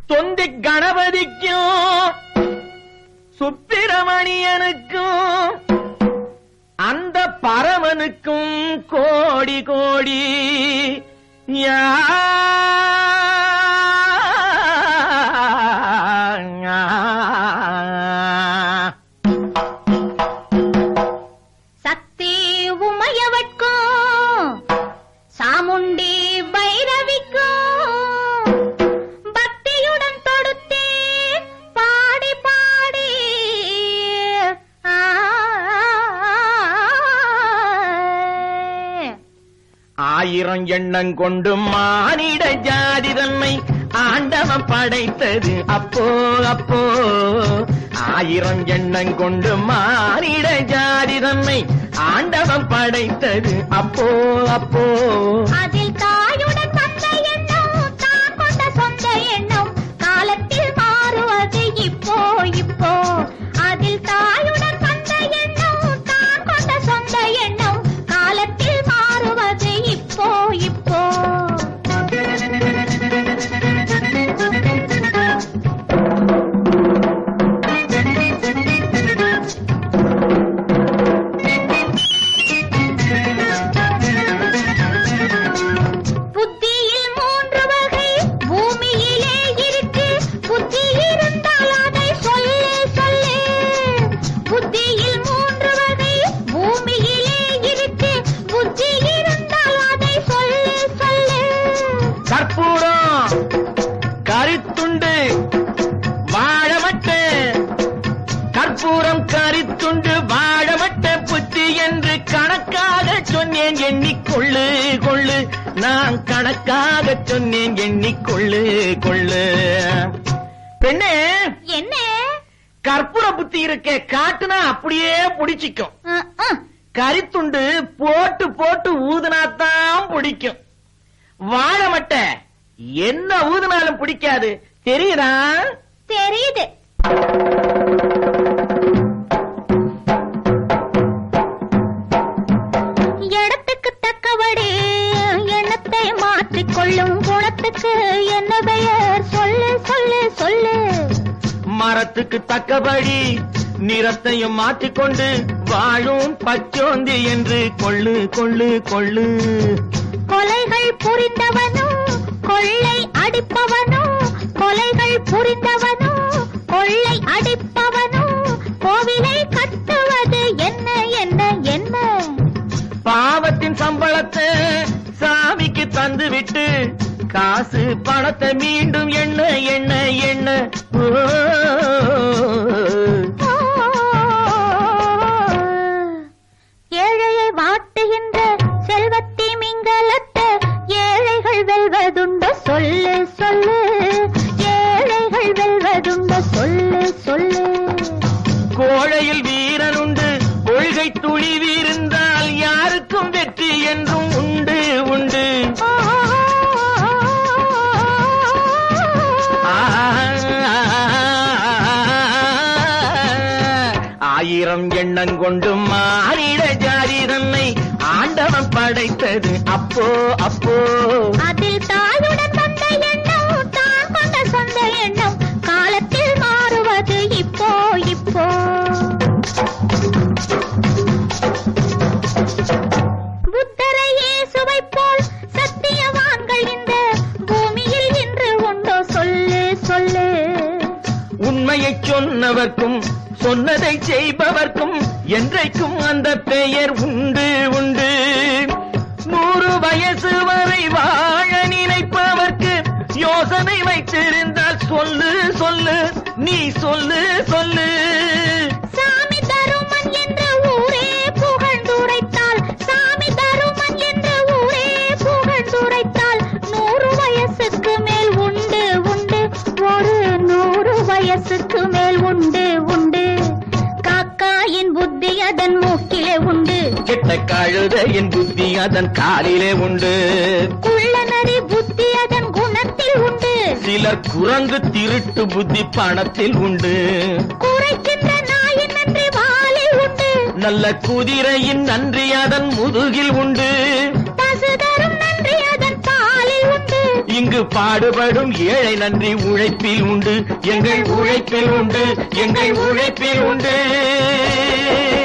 தொந்தி கணபதிக்கும் சுப்பிரமணியனுக்கும் அந்த பரமனுக்கும் கோடி கோடி யா சக்தி உமையவட்கும் சாமுண்டி பைரவிக்கும் பக்தியுடன் தொடுத்தே பாடி பாடி ஆ, ஆயிரம் எண்ணம் கொண்டு மானிட ஜாதி தன்னை ஆண்டவன் படைத்தது அப்போ அப்போ ஆயிரம் எண்ணம் கொண்டு மானிட ஜாதி தன்னை ஆண்டவன் படைத்தது அப்போ அப்போ அதில் தாயுடன் வந்த எண்ணம் தான் கொண்ட சொந்த எண்ணம் காலத்தில் மாறுவது இப்போ இப்போ அதில் தாயுடன் வந்த எண்ணம் தான் கொண்ட சொந்த எண்ணம் காலத்தில் மாறுவது இப்போ இப்போ புத்தியில் மூன்று வகை பூமியிலே இருக்கு புத்தி இருந்தால் அதை சொல்லு சொல்லு புத்தியில் மூன்று வகை பூமியிலே இருக்கு புத்தி இருந்தால் அதை சொல்லு சொல்லு கற்பூரம் கரித்துண்டு வாழமட்டு கற்பூரம் கரித்துண்டு வாழமட்ட புத்தி என்று கணக்காக சொன்னேன் எண்ணிக்கொள்ளு கொள்ளு நான் கணக்காக சொன்னேன் எண்ணிக்கொள்ளு கொள்ளு பெண்ணே என்ன கற்பூர புத்தி இருக்க காட்டுனா அப்படியே புடிச்சிக்கும் அஹ், அஹ். கரித்துண்டு போட்டு போட்டு ஊதுனாத்தான் பிடிக்கும் வாழமட்ட என்ன ஊதுனாலும் பிடிக்காது தெரியுதா தெரியுது இடத்துக்கு தக்கபடி எண்ணத்தை மாற்றிக்கொள்ளும் குணத்துக்கு என்ன பெயர் சொல்லு சொல்லு சொல்லு மரத்துக்கு தக்கபடி நிறத்தையும் மாற்றிக்கொண்டு வாழும் பச்சோந்தி என்று கொள்ளு கொள்ளு கொள்ளு கொலைகள் புரிந்தவனும் கொள்ளை அடிப்பவனும் கொலைகள் புரிந்தவனும் கொள்ளை அடிப்பவனும் கோவிலை கட்டுவது என்ன என்ன என்ன பாவத்தின் சம்பளத்தை சாமிக்கு தந்து விட்டு காசு பணத்தை மீண்டும் எண்ண எண்ண எண்ண ஓ. ஏழையை வாட்டுகின்ற செல்வத்தி மிங்கலத்த ஏழைகள் வெல்வதுண்டு சொல்லு சொல்லு ஏழைகள் வெல்வதுண்டு சொல்லு சொல்லு கோழையில் வீரன் உண்டு கொள்கை துணிவிருந்தால் யாருக்கும் வெற்றி என்றும் உண்டு உண்டு ஆயிரம் எண்ணம் கொண்டு மாறிட ஜாதி தன்னை ஆண்டவன் படைத்தது அப்போ அப்போ அதில் தாயுடன் வந்த எண்ணம் தான் கொண்ட சொந்த எண்ணம் காலத்தில் மாறுவது இப்போ இப்போ புத்தரை இயேசுவை போல் சத்தியவான்கள் இந்த பூமியில் இன்று உண்டோ சொல்லு சொல்லு உண்மையை சொன்னவர்க்கும் சொன்னதை செய்பவர்க்கும் என்றைக்கும் அந்த பெயர் உண்டு உண்டு நூறு வயசு வரை வாழ நினைப்பவர்க்கு யோசனை வைத்திருந்தால் சொல்லு சொல்லு நீ சொல்லு சொல்லு சாமி தருமன் என்ற ஊரே புகழ்ந்துரைத்தால் சாமி தருமன் என்ற ஊரே புகழ்ந்துரைத்தால் நூறு வயசுக்கு மேல் உண்டு உண்டு ஒரு நூறு வயசுக்கு மேல் உண்டு உண்டு காக்காயின் புத்தி அதன் மூக்கிலே உண்டு கெட்ட கழுதையின் புத்தி அதன் காலிலே உண்டு குள்ளநரி புத்தி அதன் குணத்தில் உண்டு சிலர் குரங்கு திருட்டு புத்தி பணத்தில் உண்டு குறைக்கின்ற நாயின் நன்றி வாலில் உண்டு நல்ல குதிரையின் நன்றி அதன் முதுகில் உண்டு பசு தரும் நன்றி அதன் பாலில் உண்டு இங்கு பாடுபடும் ஏழை நன்றி உழைப்பில் உண்டு எங்கள் உழைப்பில் உண்டு எங்கள் உழைப்பில் உண்டு